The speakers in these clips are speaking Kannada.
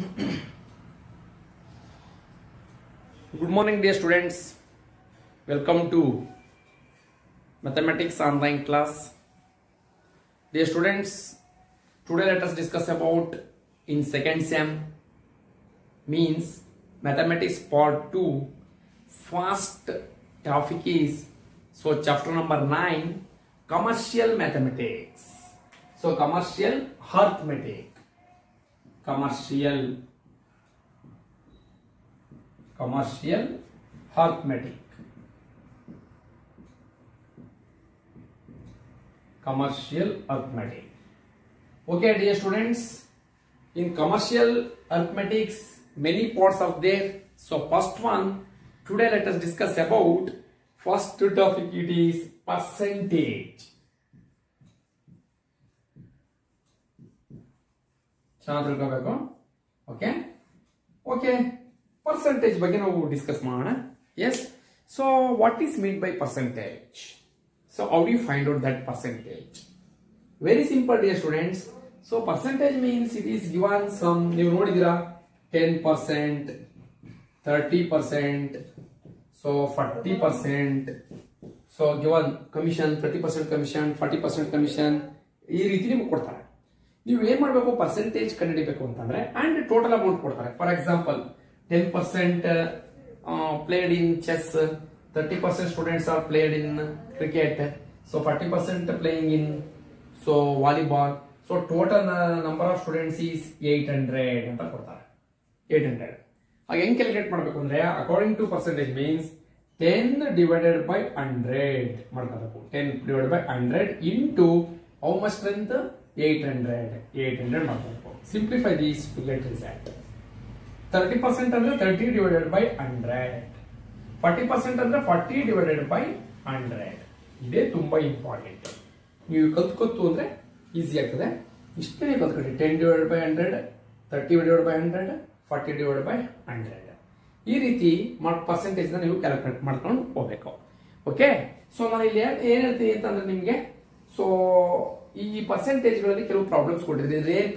Good morning, dear students. Welcome to Mathematics online class. Dear students, today let us discuss about in second sem means mathematics part 2 first topic is so chapter number 9 commercial mathematics so commercial arithmetic commercial commercial arithmetic commercial arithmetic okay dear students in commercial arithmetics many parts are there so first one today let us discuss about first topic it is percentage ಚೆನ್ನಾಗಿ ತಿಳ್ಕೋಬೇಕು ಓಕೆ ಓಕೆ ಪರ್ಸೆಂಟೇಜ್ ಬಗ್ಗೆ ನಾವು ಡಿಸ್ಕಸ್ ಮಾಡೋಣ yes so what is mean by percentage so how you find out that percentage very simple dear students so percentage means it is given sum ನೀವು ನೋಡಿದಿರಾ ten percent thirty percent so forty percent so given commission thirty percent commission forty percent commission ಈ ರೀತಿ ನಿಮ್ಗೆ ಕೊಡ್ತಾರೆ ನೀವು ಏನ್ ಮಾಡಬೇಕು ಪರ್ಸೆಂಟೇಜ್ ಕಂಡುಹಿಡಿಬೇಕು ಅಂತಂದ್ರೆ ಅಂಡ್ ಟೋಟಲ್ ಅಮೌಂಟ್ ಕೊಡ್ತಾರೆ for example ten percent played in chess thirty percent students are played in cricket so forty percent playing in so volleyball so total number of students is eight hundred ಅಂತ ಕೊಡ್ತಾರೆ ಏಟ್ ಹಂಡ್ರೆಡ್ ಆಗ ಹೆಂಗ್ ಕ್ಯಾಲ್ಕುಲೇಟ್ ಮಾಡಬೇಕು ಅಂದ್ರೆ according to percentage means ten divided by hundred ಮಾಡ್ಕೋಬೇಕು ten divide by hundred into how much strength eight hundred eight hundred ಮಾಡ್ಕೋಬೇಕು simplify these two get result thirty percent ಅಂದ್ರೆ thirty divided by hundred forty percent ಅಂದ್ರೆ ಫಾರ್ಟಿ ಡಿವೈಡೆಡ್ ಬೈ ಹಂಡ್ರೆಡ್ ಇದೇ ತುಂಬಾ ಇಂಪಾರ್ಟೆಂಟ್ ನೀವು ಕಲ್ತ್ಕೊತ್ತು ಅಂದ್ರೆ ಈಸಿ ಆಗ್ತದೆ ಇಷ್ಟೇ ಕಲ್ತ್ಕೊಳ್ಳಿ ten divide by hundred thirty divide by hundred forty divide by hundred ಈ ರೀತಿ ಪರ್ಸೆಂಟೇಜ್ ನ ನೀವು ಕ್ಯಾಲ್ಕುಲೇಟ್ ಮಾಡ್ಕೊಂಡು ಹೋಗ್ಬೇಕು ಓಕೆ ಸೊ ನಾನು ಇಲ್ಲಿ ಏನ್ ಏನ್ ಹೇಳ್ತೀನಿ ಅಂತಂದ್ರೆ ನಿಮ್ಗೆ ಸೊ ಈ ಪರ್ಸೆಂಟೇಜ್ಗಳಲ್ಲಿ ಕೆಲವು ಪ್ರಾಬ್ಲಮ್ಸ್ ಕೊಟ್ಟಿದ್ರೆ ಏನ್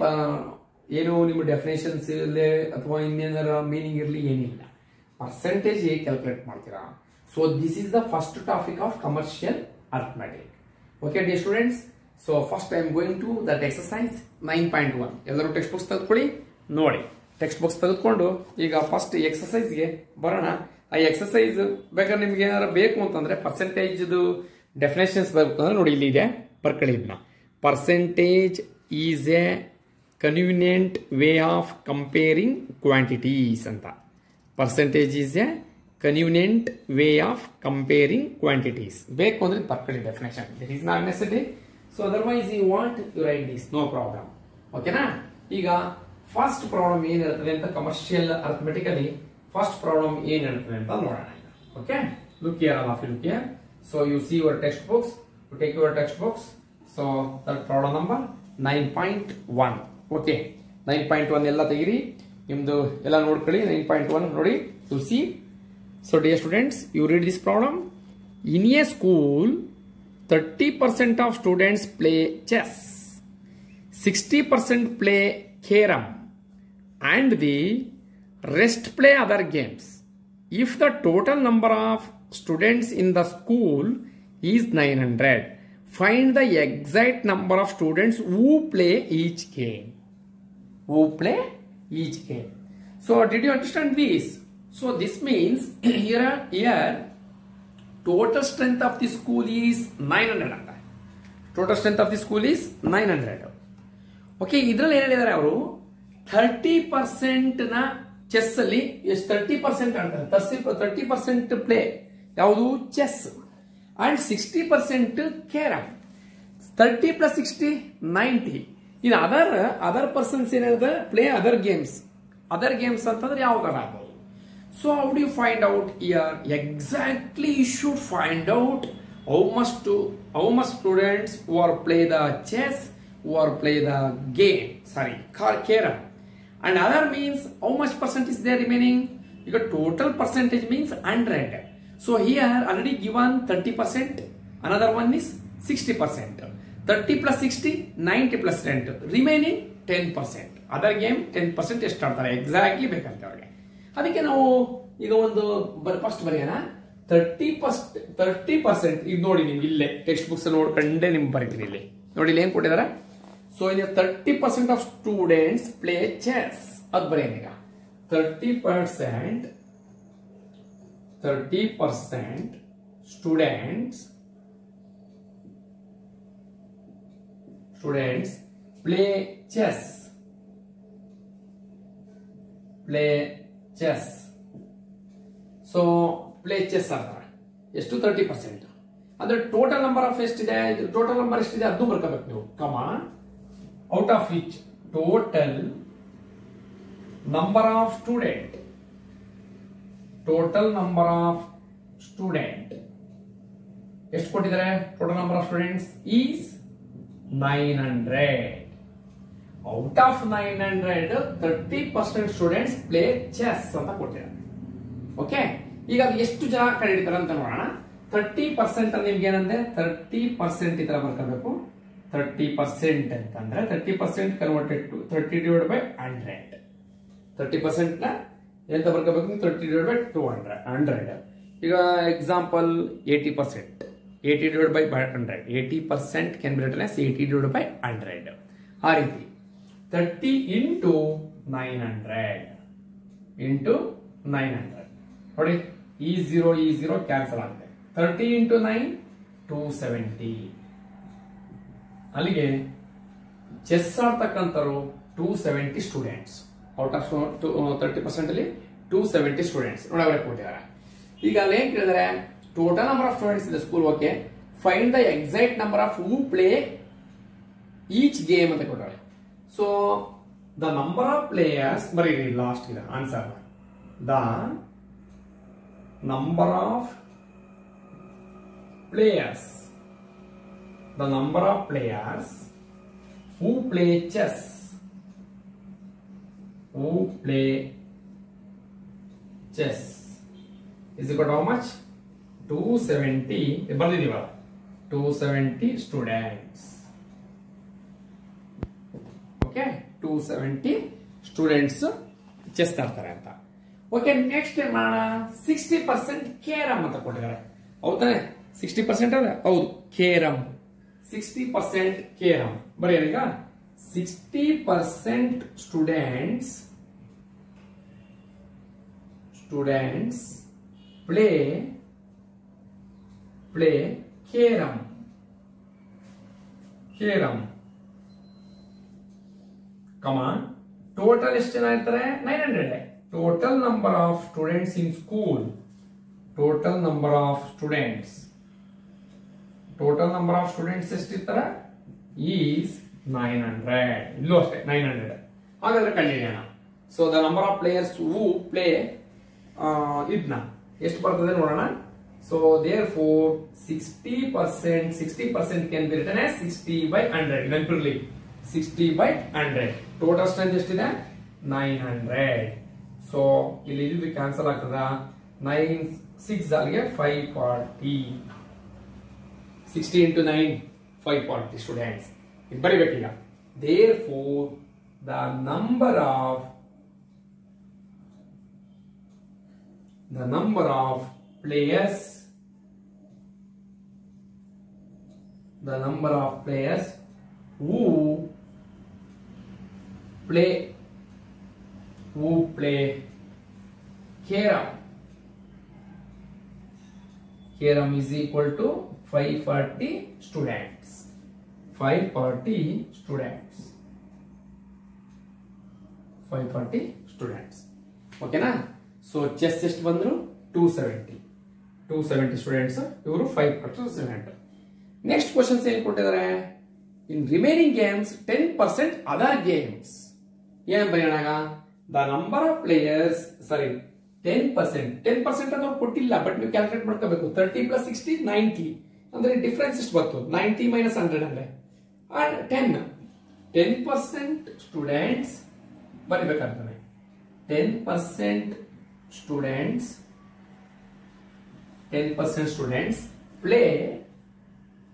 ಏನು ನಿಮ್ಮ ಡೆಫಿನೇಷನ್ಸ್ ಇರಲಿ ಅಥವಾ ಇನ್ನೇನಾರ ಮೀನಿಂಗ್ ಇರಲಿ ಏನಿಲ್ಲ ಪರ್ಸೆಂಟೇಜ್ ಹೇಗೆ ಕ್ಯಾಲ್ಕುಲೇಟ್ ಮಾಡ್ತೀರಾ so this is the first topic of commercial arithmetic okay the students so first I am going to that exercise nine point one ಎಲ್ಲರೂ ಟೆಕ್ಸ್ಟ್ ಬುಕ್ಸ್ ತೆಗೆದುಕೊಳ್ಳಿ ನೋಡಿ ಟೆಕ್ಸ್ಟ್ ಬುಕ್ಸ್ ತೆಗೆದುಕೊಂಡು ಈಗ ಫಸ್ಟ್ ಎಕ್ಸಸೈಸ್ಗೆ ಬರೋಣ ಆ ಎಕ್ಸಸೈಸ್ ಬೇಕಾದ್ರೆ ನಿಮ್ಗೆ ಏನಾದ್ರು ಬೇಕು ಅಂತಂದ್ರೆ ಪರ್ಸೆಂಟೇಜ್ ಡೆಫಿನೇಷನ್ಸ್ ಬೇಕು ಅಂದ್ರೆ ನೋಡಿ ಇಲ್ಲಿ ಇದೆ ಬರ್ಕೊಳ್ಳಿ ಇದನ್ನ percentage is a convenient way of comparing quantities ಅಂತ percentage is a convenient way of comparing quantities ಬೇಕು ಅಂದ್ರೆ ಬರ್ಕೊಳ್ಳಿ definition that is not necessary so otherwise you want you write this no problem ಓಕೆನಾ ಈಗ ಫಸ್ಟ್ ಪ್ರಾಬ್ಲಮ್ ಏನಿರ್ತದೆ ಅಂತ ಕಮರ್ಷಿಯಲ್ ಅರ್ಥಮೆಟಿಕ್ ಅಲ್ಲಿ ಫಸ್ಟ್ ಪ್ರಾಬ್ಲಮ್ ಏನ್ ಇರ್ತದೆ ಅಂತ ನೋಡೋಣ okay look here all of you look here so you see your textbooks you take your textbooks so that problem number nine point one okay nine point one ಎಲ್ಲ ತೆಗಿರಿ ನಿಮ್ದು ಎಲ್ಲ ನೋಡ್ಕೊಳ್ಳಿ ನೈನ್ ಪಾಯಿಂಟ್ ಒನ್ ನೋಡಿ you see so dear students you read this problem in a school thirty percent of students play chess sixty percent play carom and the rest play other games. If the total number of students in the school is 900, find the exact number of students who play each game. Who play each game. So, did you understand this? So, this means here, here total strength of the school is 900. Total strength of the school is 900. Okay ಇದ್ರಲ್ಲಿ ಏನ್ ಹೇಳಿದ್ದಾರೆ ಅವರು ಥರ್ಟಿ ಪರ್ಸೆಂಟ್ ನ ಚೆಸ್ ಅಲ್ಲಿ ಎಷ್ಟು ತರ್ಟಿ ಪರ್ಸೆಂಟ್ ಆಡ್ತಾರೆ ತರ್ಟಿ ಪರ್ಸೆಂಟ್ ಪ್ಲೇ ಯಾವುದು chess and sixty percent carom thirty plus sixty ninety in other other persons ಏನಿದೆ play other games other games ಅಂತಂದ್ರೆ ಯಾವ್ದಾರ ಆಗ್ಬೋದು so how do you find out here exactly you should find out how much to how much students who are play the chess who are play the game sorry car carom and other means how much percent is there remaining you got total percentage means 100 so here already given 30 percent another one is 60 percent 30 plus 60 90 plus 10 remaining 10 percent other game ten percent ಎಷ್ಟು ಆಡ್ತಾರೆ ಎಕ್ಸಾಕ್ಟ್ಲಿ ಬೇಕಂತೆ ಅವ್ರಿಗೆ ಅದಕ್ಕೆ ನಾವು ಈಗ ಒಂದು ಫಸ್ಟ್ ಬರೆಯೋಣ ತರ್ಟಿ ಪರ್ಸ್ಟ್ ತರ್ಟಿ ಪರ್ಸೆಂಟ್ ಇದು ನೋಡಿ ನಿಮ್ಗೆ ಇಲ್ಲೇ ಟೆಕ್ಸ್ಟ್ ಬುಕ್ಸ್ ನೋಡ್ಕೊಂಡೇ ನಿಮ್ಗೆ ಬರೀತೀನಿ ಇಲ್ಲಿ ನೋಡಿ ಇಲ್ಲಿ ಏನ್ ಕೊಟ್ಟಿದ್ದಾರೆ ಸೊ ಇದು thirty percent of students play chess ಅದು ಬರೆಯೋಣ ಈಗ thirty percent thirty percent students students play chess play chess so play chess ಆಡ್ತಾರೆ ಎಷ್ಟು ತರ್ಟಿ ಪರ್ಸೆಂಟ್ ಅಂದ್ರೆ ಟೋಟಲ್ ನಂಬರ್ ಆಫ್ ಎಷ್ಟಿದೆ ಟೋಟಲ್ ನಂಬರ್ ಎಷ್ಟಿದೆ ಅದು ಬರ್ಕೋಬೇಕು ನೀವು come out of which total number of student total number of student ಎಷ್ಟು ಕೊಟ್ಟಿದ್ದಾರೆ total number of students is nine hundred out of nine hundred thirty percent students play chess ಅಂತ ಕೊಟ್ಟಿದ್ದಾರೆ ಓಕೆ ಈಗ ಅದು ಎಷ್ಟು ಜನ ಕಂಡಿಡ್ತಾರೆ ಅಂತ ನೋಡೋಣ ತರ್ಟಿ ಪರ್ಸೆಂಟ್ ನಿಮ್ಗೆ ಏನಂದ್ರೆ ತರ್ಟಿ ಪರ್ಸೆಂಟ್ ಈ ತರ ಬರ್ಕೋಬೇಕು ತರ್ಟಿ ಪರ್ಸೆಂಟ್ ಅಂತಂದ್ರೆ thirty percent converted to thirty divide by hundred thirty percent ನ ಎಂತ ಬರ್ಕೋಬೇಕು thirty divide by two hundred hundred ಈಗ example eighty percent eighty divide by hundred eighty percent can be written as eighty divide by hundred ಆ ರೀತಿ thirty into nine hundred into nine hundred ನೋಡಿ ಈ ಜೀರೋ ಈ ಜೀರೋ ಕ್ಯಾನ್ಸಲ್ ಆಗುತ್ತೆ thirty into nine two seventy ಅಲ್ಲಿಗೆ ಚೆಸ್ ಆಡ್ತಕ್ಕಂಥವ್ರು two seventy students out of thirty percent ಅಲ್ಲಿ ಟೂ ಸೆವೆಂಟಿ ಸ್ಟೂಡೆಂಟ್ಸ್ ನೋಡಿ ಅವರೇ ಕೊಟ್ಟಿದ್ದಾರೆ ಈಗ ಅಲ್ಲಿ ಏನ್ ಕೇಳಿದ್ರೆ ಟೋಟಲ್ ನಂಬರ್ ಆಫ್ ಸ್ಟೂಡೆಂಟ್ಸ್ ಇದೆ school okay find the exact number of who play each game ಅಂತ ಕೊಟ್ಟಾಳೆ so the number of players ಬರೀರಿ ಲಾಸ್ಟ್ ಇದೆ answer the number of players the number of players who play chess who play chess is equal to how much 270 ಬರ್ದಿದೀವ 270 students ಓಕೆ 270 ಸ್ಟೂಡೆಂಟ್ಸ್ ಚೆಸ್ ಆಡ್ತಾರೆ ಅಂತ ಓಕೆ ನೆಕ್ಸ್ಟ್ ಏನ್ ಮಾಡೋಣ ಸಿಕ್ಸ್ಟಿ ಪರ್ಸೆಂಟ್ ಕೇರಮ್ ಅಂತ ಕೊಟ್ಟಿದ್ದಾರೆ ಹೌದಾನೆ ಸಿಕ್ಸ್ಟಿ ಪರ್ಸೆಂಟ್ ಅಲ್ಲ ಹೌದು ಕೇರಮ್ ಸಿಕ್ಸ್ಟಿ ಪರ್ಸೆಂಟ್ ಕೇರಮ್ ಬರೀ ಈಗ sixty percent students students play play carom carom come on total ಎಷ್ಟು ಜನ ಇರ್ತಾರೆ nine hundred total number of students in school total number of students total number of students ಎಷ್ಟಿರ್ತಾರ ಈಸ್ ನೈನ್ ಹಂಡ್ರೆಡ್ ಇಲ್ಲೂ ಅಷ್ಟೇ ನೈನ್ ಹಂಡ್ರೆಡ್ ಹಾಗಾದ್ರೆ ಕಂಡಿಡಿಯೋಣ so the number of players who play ಇದನ್ನ ಎಷ್ಟು ಬರ್ತದೆ ನೋಡೋಣ so therefore sixty percent sixty percent can be written sixty by hundred ನೆನಪಿರ್ಲಿ sixty by hundred total strength ಎಷ್ಟಿದೆ ನೈನ್ ಹಂಡ್ರೆಡ್ ಸೊ ಇಲ್ಲಿ ಇದು ಕ್ಯಾನ್ಸಲ್ ಆಗ್ತದ ನೈನ್ ಸಿಕ್ಸ್ ಅಲ್ಲಿಗೆ five forty sixty into nine five forty students ಇದು ಬರಿಬೇಕೀಗ therefore the number of the number of players the number of players who play who play carom. Carom is equal to 540 students. 540 students. 540 students. ಓಕೆನಾ ಸೊ ಚೆಸ್ ಎಷ್ಟು ಬಂದ್ರು two seventy two seventy students ಇವರು ಫೈವ್ ಪರ್ಸೆಂಟ್ ನೆಕ್ಸ್ಟ್ ಕ್ವಶನ್ಸ್ ಏನ್ ಕೊಟ್ಟಿದ್ದಾರೆ in remaining games ten percent other games ಏನ್ ಬರೆಯೋಣ the number of players sorry ten percent ten percent ಅಂತ ಕೊಟ್ಟಿಲ್ಲ ಬಟ್ ನೀವು ಕ್ಯಾಲ್ಕುಲೇಟ್ ಮಾಡ್ಕೋಬೇಕು ತರ್ಟಿ ಪ್ಲಸ್ ಸಿಕ್ಸ್ಟಿ ನೈಂಟಿ ಅಂದ್ರೆ ಡಿಫ್ರೆನ್ಸ್ ಎಷ್ಟು ಬಂತು ನೈಂಟಿ ಮೈನಸ್ ಹಂಡ್ರೆಡ್ ಅಂದ್ರೆ ಟೆನ್ ಟೆನ್ ಪರ್ಸೆಂಟ್ ಸ್ಟೂಡೆಂಟ್ಸ್ ಬರಿಬೇಕಾಗ್ತದೆ ten percent students ten percent students play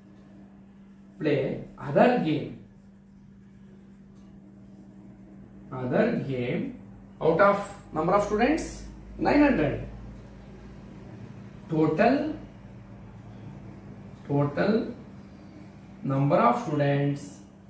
play other game other game out of number of students 900 total total number of students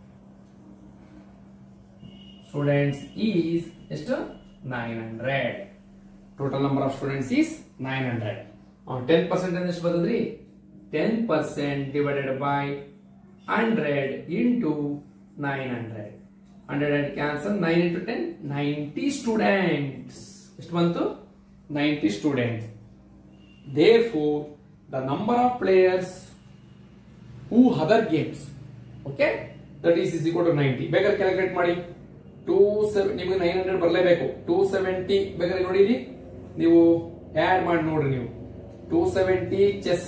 students is ಎಷ್ಟು 900 total number of students is 900 uh, 10% ಅಂದ್ರೆ ಎಷ್ಟು ಬರ್ತದ್ರಿ 10% divided by 100 into 900 100 and cancel 9 into 10 90 students ಎಷ್ಟು ಬಂತು 90 students therefore the number of players who other games okay that is is equal to 90 ಬೇಕಾದ್ರೆ ಕ್ಯಾಲ್ಕುಲೇಟ್ ಮಾಡಿ ಟೂ ಸೆವೆನ್ ನಿಮಗೆ ನೈನ್ ಹಂಡ್ರೆಡ್ ಬರಲೇಬೇಕು ಟೂ ಸೆವೆಂಟಿ ಬೇಕಾದ್ರೆ ನೋಡಿರಿ ನೀವು ಆಡ್ ಮಾಡಿ ನೋಡ್ರಿ ನೀವು two seventy chess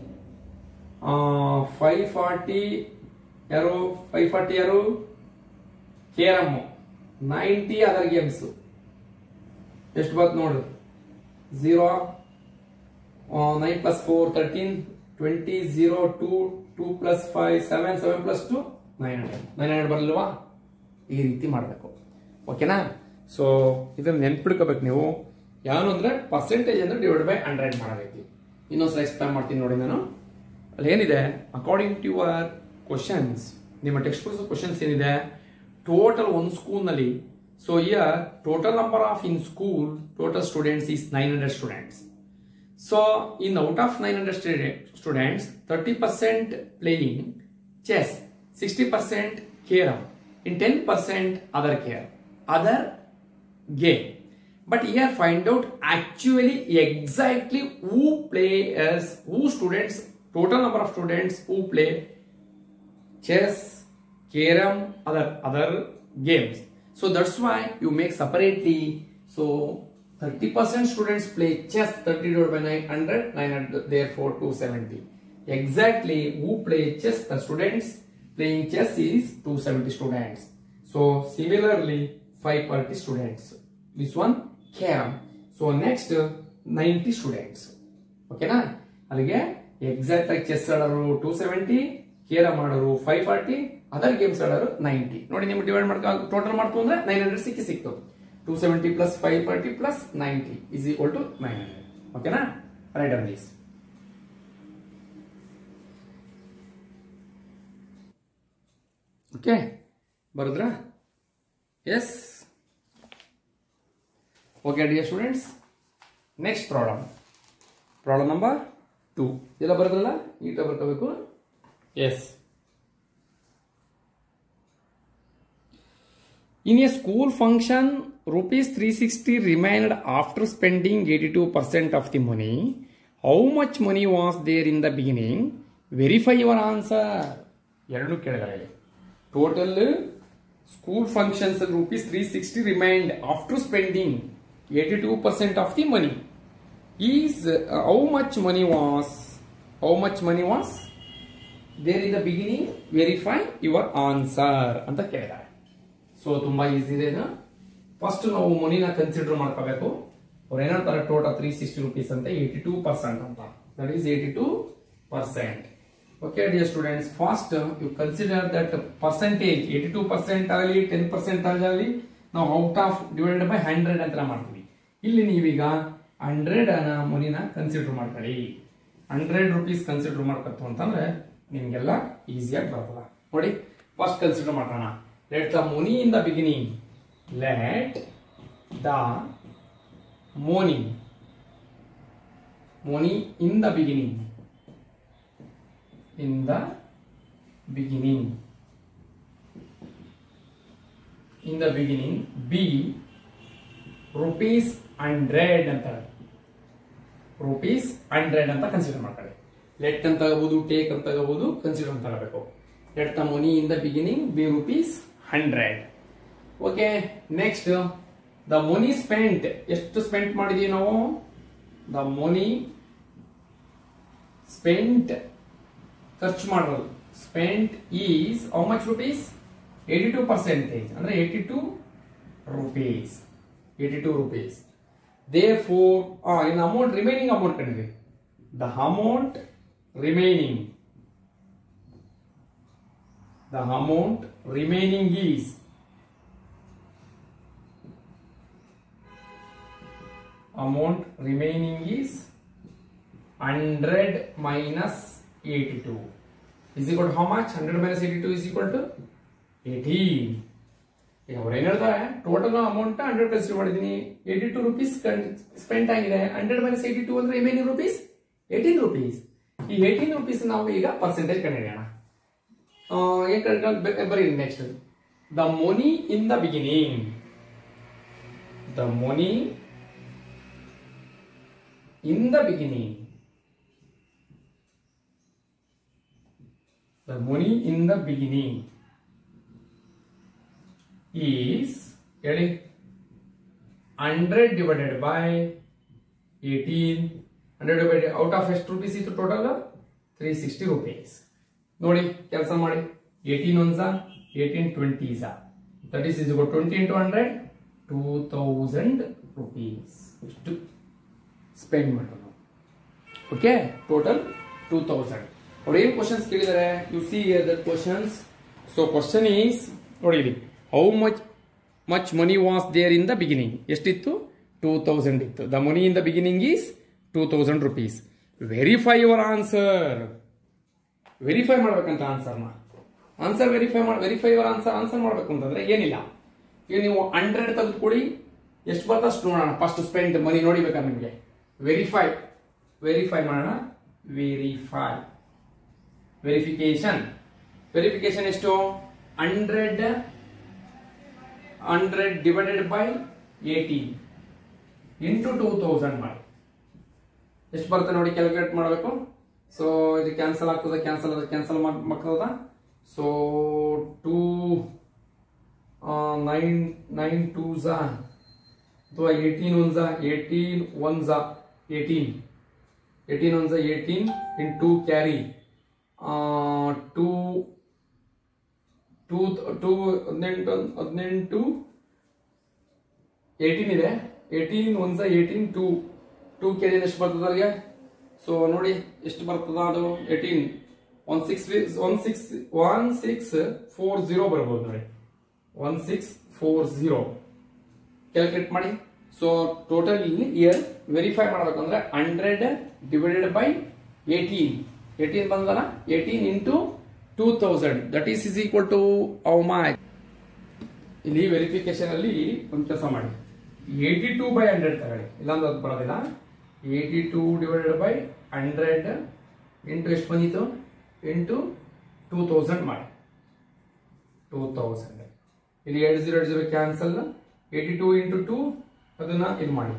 five forty ಯಾರು ಫೈವ್ ಫಾರ್ಟಿ ಯಾರು ಕೇರಮ್ ನೈಂಟಿ ಅದರ್ ಗೇಮ್ಸ್ ಎಷ್ಟು ಬಂತು ನೋಡ್ರಿ zero nine plus four thirteen twenty zero two two plus five seven seven plus two nine hundred nine hundred ಬರಲ್ವಾ ಈ ರೀತಿ ಮಾಡಬೇಕು ಓಕೆನಾ ಸೊ ಇದನ್ನ ನೆನ್ಪಿಡ್ಕೋಬೇಕು ನೀವು ಯಾನು ಅಂದ್ರೆ ಪರ್ಸೆಂಟೇಜ್ ಅಂದ್ರೆ ಡಿವೈಡ್ ಬೈ ಹಂಡ್ರೆಡ್ ಮಾಡಬೇಕು ಇನ್ನೊಂದ್ಸಲ ಎಕ್ಸ್ಪ್ಲೈನ್ ಮಾಡ್ತೀನಿ ನೋಡಿ ನಾನು ಅಲ್ಲಿ ಏನಿದೆ ಅಕಾರ್ಡಿಂಗ್ ಟು ಯುವರ್ ಕ್ವಶನ್ಸ್ ನಿಮ್ಮ ಟೆಕ್ಸ್ಟ್ ಬುಕ್ಸ್ ಕ್ವಶನ್ಸ್ ಏನಿದೆ ಟೋಟಲ್ ಒಂದು ಸ್ಕೂಲ್ನಲ್ಲಿ so year total number of in school total students is nine hundred students So, in out of 900 student- students, 30% playing chess, 60% carom, in 10% other care, other game. But here find out actually exactly who players, who students, total number of students who play chess, carom, other other games. So that's why you make separately. So 30% students play chess 30 divided by 900, 900 therefore 270. Exactly who play chess, the students playing chess is 270 students. So similarly 530 students. This one carom. So next uh, 90 students. ಓಕೆನಾ ಅಲ್ಲಿಗೆ ಎಕ್ಸಾಕ್ಟ್ ಆಗಿ ಚೆಸ್ ಆಡೋರು ಟೂ ಸೆವೆಂಟಿ ಕೇರಮ್ ಆಡೋರು ಫೈವ್ ಫಾರ್ಟಿ ಅದರ್ ಗೇಮ್ಸ್ ಆಡೋರು ನೈಂಟಿ ನೋಡಿ ನಿಮ್ಗೆ ಡಿವೈಡ್ ಮಾಡ್ಕೊ ಟೋಟಲ್ ಮಾಡ್ತು ಅಂದ್ರೆ ನೈನ್ ಹಂಡ್ರೆಡ್ ಸಿಕ್ಕಿ ಸಿಕ್ತು two seventy plus five forty plus ninety is equal to nine hundred ಓಕೆನಾ ರೈಟ್ ಆನ್ ದೀಸ್ ಓಕೆ ಬರುದ್ರಾ yes okay dear students next problem problem number two ಎಲ್ಲ ಬರೋದ್ರಲ್ಲ ನೀಟಾಗಿ ಬರ್ಕೋಬೇಕು yes In a school function, rupees 360 remained after spending 82% of the money. How much money was there in the beginning? Verify your answer. ಎರಡು ಕೇಳಿದಾರೆ total school functions rupees three sixty remind after spending eighty two percent of the money is how much money was how much money was there in the beginning verify your answer ಅಂತ ಕೇಳಿದ್ದಾರೆ ಸೊ ತುಂಬಾ ಈಸಿ ಇದೆ ಇದು ಫಸ್ಟ್ ನಾವು ಮನಿನ ಕನ್ಸಿಡರ್ ಮಾಡ್ಕೋಬೇಕು ಅವ್ರು ಏನಂತಾರೆ ಟೋಟಲ್ ತ್ರೀ ಸಿಕ್ಸ್ಟಿ ರುಪೀಸ್ ಅಂತ ಏಯ್ಟಿ ಟೂ ಪರ್ಸೆಂಟ್ ಅಂತ that is eighty two percent okay dear students first you consider that percentage eighty two percent ಆಗಲಿ ಟೆನ್ ಪರ್ಸೆಂಟ್ ಆಗಲಿ ನಾವು out of divided by hundred ಅಂತ ಮಾಡ್ತೀವಿ ಇಲ್ಲಿ ನೀವೀಗ ಹಂಡ್ರೆಡ್ ಮನಿನ ಕನ್ಸಿಡರ್ ಮಾಡ್ಕೊಳ್ಳಿ ಹಂಡ್ರೆಡ್ ರುಪೀಸ್ ಕನ್ಸಿಡರ್ ಮಾಡ್ಕೊತು ಅಂತಂದ್ರೆ ನಿಮ್ಗೆಲ್ಲ ಈಸಿಯಾಗಿ ಬರ್ತದ ನೋಡಿ ಫಸ್ಟ್ ಕನ್ಸಿಡರ್ ಮಾಡೋಣ let the money in the beginning let the money money in the beginning in the beginning in the beginning be rupees hundred ಅಂತ ರುಪೀಸ್ ಹಂಡ್ರೆಡ್ ಅಂತ ಕನ್ಸಿಡರ್ ಮಾಡ್ಕೊಳ್ಳಿ ಲೆಟ್ ಅಂತ ತಗೋಬಹುದು ಟೇಕ್ ಅಂತ ತಗೋಬಹುದು ಕನ್ಸಿಡರ್ ಅಂತ ತಗೋಬೇಕು let the money in the beginning be rupees hundred okay next the money spent ಎಷ್ಟು ಸ್ಪೆಂಟ್ ಮಾಡಿದೀವಿ ನಾವು ದ ಮನಿ ಸ್ಪೆಂಟ್ ಖರ್ಚು ಮಾಡೋದು spent is how much rupees eighty two percentage ಅಂದ್ರೆ eighty two rupees eighty two rupees therefore in amount remaining amount ಕಂಡಿದೆ the amount remaining the amount remaining is amount remaining is 100 minus 82 is equal to how much 100 minus 82 is equal to 18 ಈಗ ಅವ್ರು ಏನ್ ಹೇಳ್ತಾರೆ ಟೋಟಲ್ ಅಮೌಂಟ್ ಹಂಡ್ರೆಡ್ ಕನ್ಸಿಡರ್ ಮಾಡಿದೀನಿ ಏಯ್ಟಿ ಟು ರುಪೀಸ್ ಸ್ಪೆಂಡ್ ಆಗಿದೆ ಹಂಡ್ರೆಡ್ ಮೈನಸ್ ಏಯ್ಟಿ ಟು ಅಂದ್ರೆ ರಿಮೈನಿಂಗ್ ರುಪೀಸ್ ಏಯ್ಟೀನ್ ರುಪೀಸ್ ಈ ಏಯ್ಟೀನ್ ರುಪೀಸ್ ನಾವು ಈಗ ಪರ್ಸೆಂಟೇಜ್ ಕಂಡುಹಿಡಿಯೋಣ ಏನ್ ಕಂಡು ಬರೀ next the money in the beginning the money in the beginning the money in the beginning is ಹೇಳಿ 100 divided by 18 100 divided out of ಎಷ್ಟು rupees ಇತ್ತು ಟೋಟಲ್ 360 rupees ನೋಡಿ ಕೆಲಸ ಮಾಡಿ 18 ಒನ್ಸ 18 20 ಸ that is is 20 into 100 2000 rupees ಇಷ್ಟು ಸ್ಪೆಂಡ್ ಮಾಡೋಣ ಓಕೆ ಟೋಟಲ್ 2000 ಅವ್ರು ಏನು ಕ್ವಶನ್ಸ್ ಕೇಳಿದ್ದಾರೆ you see that questions so question is ನೋಡಿರಿ how much much money was there in the beginning ಎಷ್ಟಿತ್ತು ಟೂ ತೌಸಂಡ್ ಇತ್ತು the money in the beginning is two thousand rupees verify your answer verify ಮಾಡ್ಬೇಕಂತ ಆನ್ಸರ್ನ ಆನ್ಸರ್ ವೆರಿಫೈ ಮಾಡಿ ವೆರಿಫೈ ಯುವರ್ ಆನ್ಸರ್ ಆನ್ಸರ್ ಮಾಡ್ಬೇಕು ಅಂತಂದ್ರೆ ಏನಿಲ್ಲ ಈಗ ನೀವು ಹಂಡ್ರೆಡ್ ತೆಗೆದುಕೊಳ್ಳಿ ಎಷ್ಟು ಬರ್ತದೆ ಅಷ್ಟು ನೋಡೋಣ ಫಸ್ಟ್ ಸ್ಪೆಂಡ್ ಮನಿ ನೋಡಿಬೇಕಾ ನಿಮಗೆ ವೆರಿಫೈ ವೆರಿಫೈ ಮಾಡೋಣ ವೆರಿಫೈ ವೆರಿಫಿಕೇಶನ್ ವೆರಿಫಿಕೇಶನ್ ಎಷ್ಟು hundred hundred divided by eighteen into two thousand ಮಾಡಿ ಎಷ್ಟು ಬರುತ್ತೆ ನೋಡಿ ಕ್ಯಾಲ್ಕುಲೇಟ್ ಮಾಡಬೇಕು ಸೊ ಇದು ಕ್ಯಾನ್ಸಲ್ ಆಗ್ತದೆ ಕ್ಯಾನ್ಸಲ್ ಅದ ಕ್ಯಾನ್ಸಲ್ ಮಾಡ್ತದ so two nine nine two ಝಾ ಅಥವಾ ಏಯ್ಟೀನ್ ಒನ್ ಝಾ ಏಯ್ಟೀನ್ ಒನ್ ಝಾ ಏಯ್ಟೀನ್ ಏಯ್ಟೀನ್ ಒನ್ ಝಾ eighteen in two carry two two two ಹದಿನೆಂಟು ಹದಿನೆಂಟು ಏಯ್ಟೀನ್ ಇದೆ ಏಯ್ಟೀನ್ ಒನ್ ಸ ಏಯ್ಟೀನ್ ಟೂ ಟೂ ಕೆ ಜಿ ಎಷ್ಟು ಬರ್ತದೆ ಅಲ್ಲಿಗೆ ಸೊ ನೋಡಿ ಎಷ್ಟು ಬರ್ತದ ಅದು eighteen one six one six one six four zero ಬರ್ಬೋದು ನೋಡಿ one six four zero calculate ಮಾಡಿ ಸೊ ಟೋಟಲ್ ಇಯರ್ ವೆರಿಫೈ ಮಾಡ್ಬೇಕಂದ್ರೆ hundred divided by eighteen eighteen ಬಂದಲ್ಲ eighteen into two thousand that is is equal to ಅವ್ ಮೈ ಇಲ್ಲಿ ವೆರಿಫಿಕೇಶನ್ ಅಲ್ಲಿ ಒಂದು ಕೆಲಸ ಮಾಡಿ ಏಯ್ಟಿ ಟೂ ಬೈ ಹಂಡ್ರೆಡ್ ತಗೊಳ್ಳಿ ಇಲ್ಲಾಂದ್ರೆ ಅದು ಬರೋದಿಲ್ಲ eighty two divided by hundred into ಎಷ್ಟು ಬಂದಿತ್ತು ಇಂಟು ಟೂ ತೌಸಂಡ್ ಮಾಡಿ ಟೂ ತೌಸಂಡ್ ಇಲ್ಲಿ ಎರಡು ಜೀರೋ ಎರಡು zero cancel eighty two into two ಅದನ್ನ ಇದು ಮಾಡಿ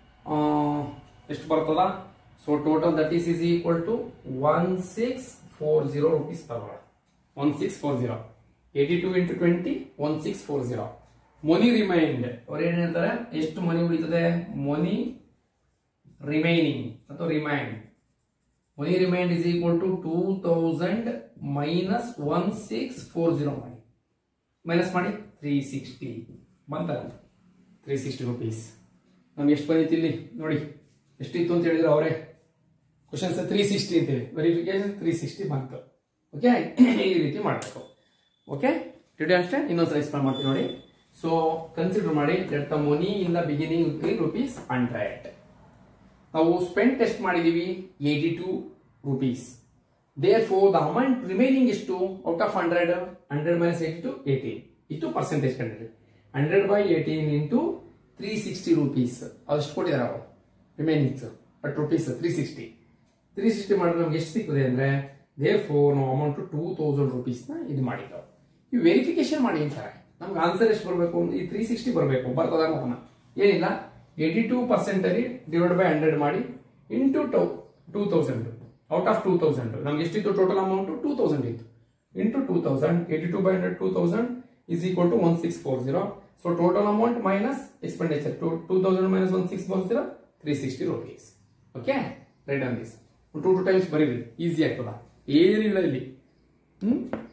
ಎಷ್ಟು ಬರ್ತದ so total that is is equal to one six four zero rupees ತಗೊಳ್ಳ one six four zero eighty two into twenty one six four zero money remind ಅವ್ರು ಏನ್ ಹೇಳ್ತಾರೆ ಎಷ್ಟು ಮನಿ ಉಳಿತದೆ ಮನಿ ರಿಮೈನಿಂಗ್ ಅಥವಾ remind money remind is equal to two thousand minus one six four zero ಮಾಡಿ ಮೈನಸ್ ಮಾಡಿ ತ್ರೀ ಸಿಕ್ಸ್ಟಿ ಬಂತಲ್ಲ ತ್ರೀ ಸಿಕ್ಸ್ಟಿ ರುಪೀಸ್ ನಮ್ಗೆ ಎಷ್ಟು ಬಂದಿತ್ತು ಇಲ್ಲಿ ನೋಡಿ ಎಷ್ಟಿತ್ತು ಅಂತ ಹೇಳಿದ್ರೆ ಅವರೇ ಕ್ವಶನ್ಸ್ ತ್ರೀ ಸಿಕ್ಸ್ಟಿ ಅಂತೇಳಿ ವೆರಿಫಿಕೇಶನ್ ತ್ರೀ ಸಿಕ್ಸ್ಟಿ ಬಂತು ಓಕೆ ಈ ರೀತಿ ಮಾಡಬೇಕು ಓಕೆ ಟಿಡಿ ಅಷ್ಟೇ ಇನ್ನೊಂದ್ಸಲ ಎಕ್ಸ್ಪ್ಲೇನ್ ಮಾಡ್ತೀನಿ ನೋಡಿ ಸೊ ಕನ್ಸಿಡರ್ ಮಾಡಿ let the money in the beginning rupees hundred ನಾವು ಸ್ಪೆಂಡ್ ಎಷ್ಟು ಮಾಡಿದೀವಿ eighty two rupees therefore the amount remaining ಎಷ್ಟು out of hundred hundred minus eighty two eighteen ಇಷ್ಟು ಪರ್ಸೆಂಟೇಜ್ ಕಂಡಿರಿ hundred by eighteen into three sixty rupees ಅಷ್ಟು ಕೊಟ್ಟಿದ್ದಾರೆ ಅವರು remainings but rupees three sixty three sixty ಮಾಡಿದ್ರೆ ನಮ್ಗೆ ಎಷ್ಟು ಸಿಕ್ಕಿದೆ ಅಂದ್ರೆ ದೇರ್ ಫೋರ್ ನಾವು ಅಮೌಂಟ್ ಟೂ ತೌಸಂಡ್ ರುಪೀಸ್ನ ಇದು ಮಾಡಿದ್ದವು ಈ ವೆರಿಫಿಕೇಶನ್ ಮಾಡಿ ಅಂತಾರೆ ನಮ್ಗೆ ಆನ್ಸರ್ ಎಷ್ಟು ಬರಬೇಕು ಈ ತ್ರೀ ಸಿಕ್ಸ್ಟಿ ಬರಬೇಕು ಬರ್ತದ ನೋಡೋಣ ಏನಿಲ್ಲ ಏಯ್ಟಿ ಟೂ ಪರ್ಸೆಂಟ್ ಅಲ್ಲಿ ಡಿವೈಡ್ ಬೈ ಹಂಡ್ರೆಡ್ ಮಾಡಿ into two two thousand out of two thousand ನಮ್ಗೆ ಎಷ್ಟಿತ್ತು ಟೋಟಲ್ ಅಮೌಂಟ್ ಟೂ ತೌಸಂಡ್ ಇತ್ತು into two thousand eighty two by hundred two thousand is equal to 1640. So total amount minus expenditure. Two, 2000 minus 1640, 360 rupees. Okay? Write down this. Two two times ಬರೀರಿ ಈಸಿ ಆಗ್ತದ ಏನಿಲ್ಲ ಇಲ್ಲಿ ಹ್ಮ್